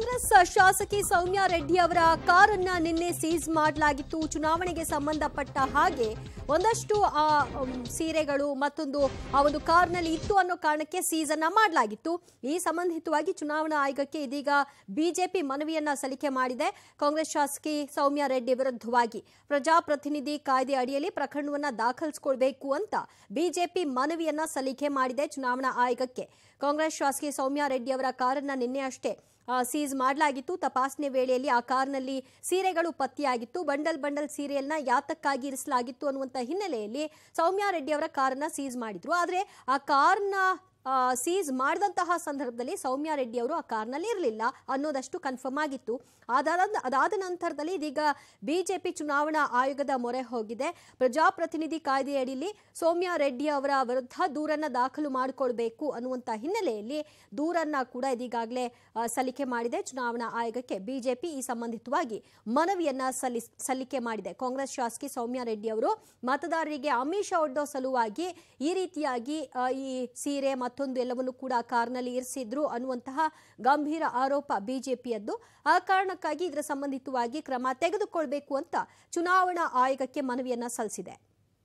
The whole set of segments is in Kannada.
ಕಾಂಗ್ರೆಸ್ ಶಾಸಕಿ ಸೌಮ್ಯ ರೆಡ್ಡಿ ಅವರ ಕಾರನ್ನ ನಿನ್ನೆ ಸೀಸ್ ಮಾಡಲಾಗಿತ್ತು ಚುನಾವಣೆಗೆ ಸಂಬಂಧಪಟ್ಟ ಹಾಗೆ ಒಂದಷ್ಟು ಆ ಉಮ್, ಸೀರೆಗಳು ಮತ್ತೊಂದು ಆ ಒಂದು ಕಾರ್ನಲ್ಲಿ ಇತ್ತು ಅನ್ನೋ ಕಾರಣಕ್ಕೆ ಸೀಸ್ ಅನ್ನ ಮಾಡಲಾಗಿತ್ತು ಈ ಸಂಬಂಧಿತವಾಗಿ ಚುನಾವಣಾ ಆಯೋಗಕ್ಕೆ ಇದೀಗ ಬಿಜೆಪಿ ಮನವಿಯನ್ನ ಸಲ್ಲಿಕೆ ಮಾಡಿದೆ ಕಾಂಗ್ರೆಸ್ ಶಾಸಕಿ ಸೌಮ್ಯ ರೆಡ್ಡಿ ವಿರುದ್ಧವಾಗಿ ಪ್ರಜಾಪ್ರತಿನಿಧಿ ಕಾಯ್ದೆ ಅಡಿಯಲ್ಲಿ ಪ್ರಕರಣವನ್ನ ದಾಖಲಿಸಿಕೊಳ್ಬೇಕು ಅಂತ ಬಿಜೆಪಿ ಮನವಿಯನ್ನ ಸಲ್ಲಿಕೆ ಮಾಡಿದೆ ಚುನಾವಣಾ ಆಯೋಗಕ್ಕೆ ಕಾಂಗ್ರೆಸ್ ಶಾಸಕಿ ಸೌಮ್ಯ ರೆಡ್ಡಿ ಅವರ ಕಾರನ್ನ ನಿನ್ನೆ ಅಷ್ಟೇ ಆ, ಸೀಸ್ ಮಾಡಲಾಗಿತ್ತು ತಪಾಸಣೆ ವೇಳೆಯಲ್ಲಿ ಆ ಕಾರ್ನಲ್ಲಿ ಸೀರೆಗಳು ಪತ್ತೆಯಾಗಿತ್ತು ಬಂಡಲ್ ಬಂಡಲ್ ಸೀರೆಯನ್ನ ಯಾತಕ್ಕಾಗಿ ಇರಿಸಲಾಗಿತ್ತು ಅನ್ನುವಂಥ ಹಿನ್ನೆಲೆಯಲ್ಲಿ ಸೌಮ್ಯ ರೆಡ್ಡಿ ಅವರ ಕಾರನ್ನ ಸೀಸ್ ಮಾಡಿದ್ರು ಆದರೆ ಆ ಕಾರ್ನ ಆ, ಸೀಸ್ ಮಾಡಿದಂತಹ ಸಂದರ್ಭದಲ್ಲಿ ಸೌಮ್ಯ ರೆಡ್ಡಿ ಅವರು ಆ ಕಾರ್ನಲ್ಲಿ ಇರಲಿಲ್ಲ ಅನ್ನೋದಷ್ಟು ಕನ್ಫರ್ಮ್ ಆಗಿತ್ತು ಅದಾದ ಅದಾದ ನಂತರದಲ್ಲಿ ಇದೀಗ ಬಿಜೆಪಿ ಚುನಾವಣಾ ಆಯೋಗದ ಮೊರೆ ಹೋಗಿದೆ ಪ್ರಜಾಪ್ರತಿನಿಧಿ ಕಾಯ್ದೆಯಡಿಯಲ್ಲಿ ಸೌಮ್ಯ ರೆಡ್ಡಿ ಅವರ ವಿರುದ್ಧ ದೂರನ್ನ ದಾಖಲು ಮಾಡಿಕೊಳ್ಬೇಕು ಅನ್ನುವಂಥ ಹಿನ್ನೆಲೆಯಲ್ಲಿ ದೂರನ್ನ ಕೂಡ ಇದೀಗಾಗಲೇ ಆ, ಸಲ್ಲಿಕೆ ಮಾಡಿದೆ ಚುನಾವಣಾ ಆಯೋಗಕ್ಕೆ ಬಿಜೆಪಿ ಈ ಸಂಬಂಧಿತವಾಗಿ ಮನವಿಯನ್ನ ಸಲ್ಲಿಸ್ ಸಲ್ಲಿಕೆ ಮಾಡಿದೆ ಕಾಂಗ್ರೆಸ್ ಶಾಸಕಿ ಸೌಮ್ಯ ರೆಡ್ಡಿ ಅವರು ಮತದಾರರಿಗೆ ಆಮಿಷ ಒಡ್ಡೋ ಸಲುವಾಗಿ ಈ ರೀತಿಯಾಗಿ ಆ, ಈ ಸೀರೆ ಮತ್ತೊಂದು ಎಲ್ಲವನ್ನು ಕೂಡ ಕಾರ್ನಲ್ಲಿ ಇರಿಸಿದ್ರು ಅನ್ನುವಂತಹ ಗಂಭೀರ ಆರೋಪ ಬಿಜೆಪಿಯದ್ದು ಆ ಕಾರಣಕ್ಕಾಗಿ ಇದರ ಸಂಬಂಧಿತವಾಗಿ ಕ್ರಮ ತೆಗೆದುಕೊಳ್ಬೇಕು ಅಂತ ಚುನಾವಣಾ ಆಯೋಗಕ್ಕೆ ಮನವಿಯನ್ನ ಸಲ್ಲಿಸಿದೆ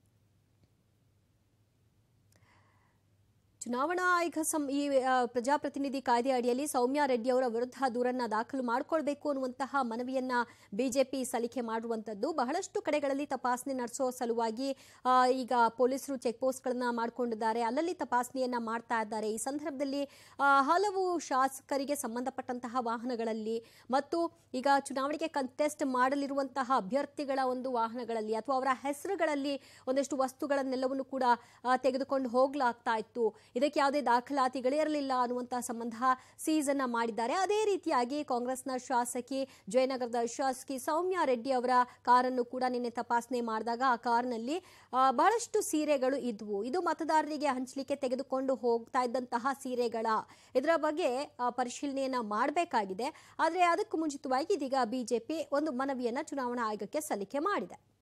ಚುನಾವಣಾ ಆಯೋಗ ಸಂ ಈ ಆ, ಪ್ರಜಾಪ್ರತಿನಿಧಿ ಕಾಯ್ದೆ ಅಡಿಯಲ್ಲಿ ಸೌಮ್ಯ ರೆಡ್ಡಿ ಅವರ ವಿರುದ್ಧ ದೂರನ್ನ ದಾಖಲು ಮಾಡಿಕೊಳ್ಬೇಕು ಅನ್ನುವಂತಹ ಮನವಿಯನ್ನ ಬಿಜೆಪಿ ಸಲ್ಲಿಕೆ ಮಾಡುವಂತದ್ದು ಬಹಳಷ್ಟು ಕಡೆಗಳಲ್ಲಿ ತಪಾಸಣೆ ನಡೆಸೋ ಸಲುವಾಗಿ ಆ, ಈಗ ಪೊಲೀಸರು ಚೆಕ್ ಪೋಸ್ಟ್ಗಳನ್ನ ಮಾಡಿಕೊಂಡಿದ್ದಾರೆ ಅಲ್ಲಲ್ಲಿ ತಪಾಸಣೆಯನ್ನ ಮಾಡ್ತಾ ಇದ್ದಾರೆ ಈ ಸಂದರ್ಭದಲ್ಲಿ ಆ, ಹಲವು ಶಾಸಕರಿಗೆ ಸಂಬಂಧಪಟ್ಟಂತಹ ವಾಹನಗಳಲ್ಲಿ ಮತ್ತು ಈಗ ಚುನಾವಣೆಗೆ ಕಂಟೆಸ್ಟ್ ಮಾಡಲಿರುವಂತಹ ಅಭ್ಯರ್ಥಿಗಳ ಒಂದು ವಾಹನಗಳಲ್ಲಿ ಅಥವಾ ಅವರ ಹೆಸರುಗಳಲ್ಲಿ ಒಂದಷ್ಟು ವಸ್ತುಗಳನ್ನೆಲ್ಲವನ್ನು ಕೂಡ ಆ, ತೆಗೆದುಕೊಂಡು ಹೋಗ್ಲಾಗ್ತಾ ಇತ್ತು ಇದಕ್ಕೆ ಯಾವುದೇ ದಾಖಲಾತಿಗಳಿರಲಿಲ್ಲ ಅನ್ನುವಂತಹ ಸಂಬಂಧ ಸೀಸ್ ಅನ್ನ ಮಾಡಿದ್ದಾರೆ ಅದೇ ರೀತಿಯಾಗಿ ಕಾಂಗ್ರೆಸ್ನ ಶಾಸಕಿ ಜಯನಗರದ ಶಾಸಕಿ ಸೌಮ್ಯ ರೆಡ್ಡಿ ಅವರ ಕಾರನ್ನು ಕೂಡ ನಿನ್ನೆ ತಪಾಸಣೆ ಮಾಡಿದಾಗ ಆ ಕಾರ್ನಲ್ಲಿ ಆ, ಬಹಳಷ್ಟು ಸೀರೆಗಳು ಇದ್ವು ಇದು ಮತದಾರರಿಗೆ ಹಂಚಲಿಕ್ಕೆ ತೆಗೆದುಕೊಂಡು ಹೋಗ್ತಾ ಇದ್ದಂತಹ ಸೀರೆಗಳ ಇದರ ಬಗ್ಗೆ ಆ, ಪರಿಶೀಲನೆಯನ್ನ ಮಾಡಬೇಕಾಗಿದೆ ಆದರೆ ಅದಕ್ಕೂ ಮುಂಚಿತವಾಗಿ ಇದೀಗ ಬಿಜೆಪಿ ಒಂದು ಮನವಿಯನ್ನ ಚುನಾವಣಾ ಆಯೋಗಕ್ಕೆ ಸಲ್ಲಿಕೆ ಮಾಡಿದೆ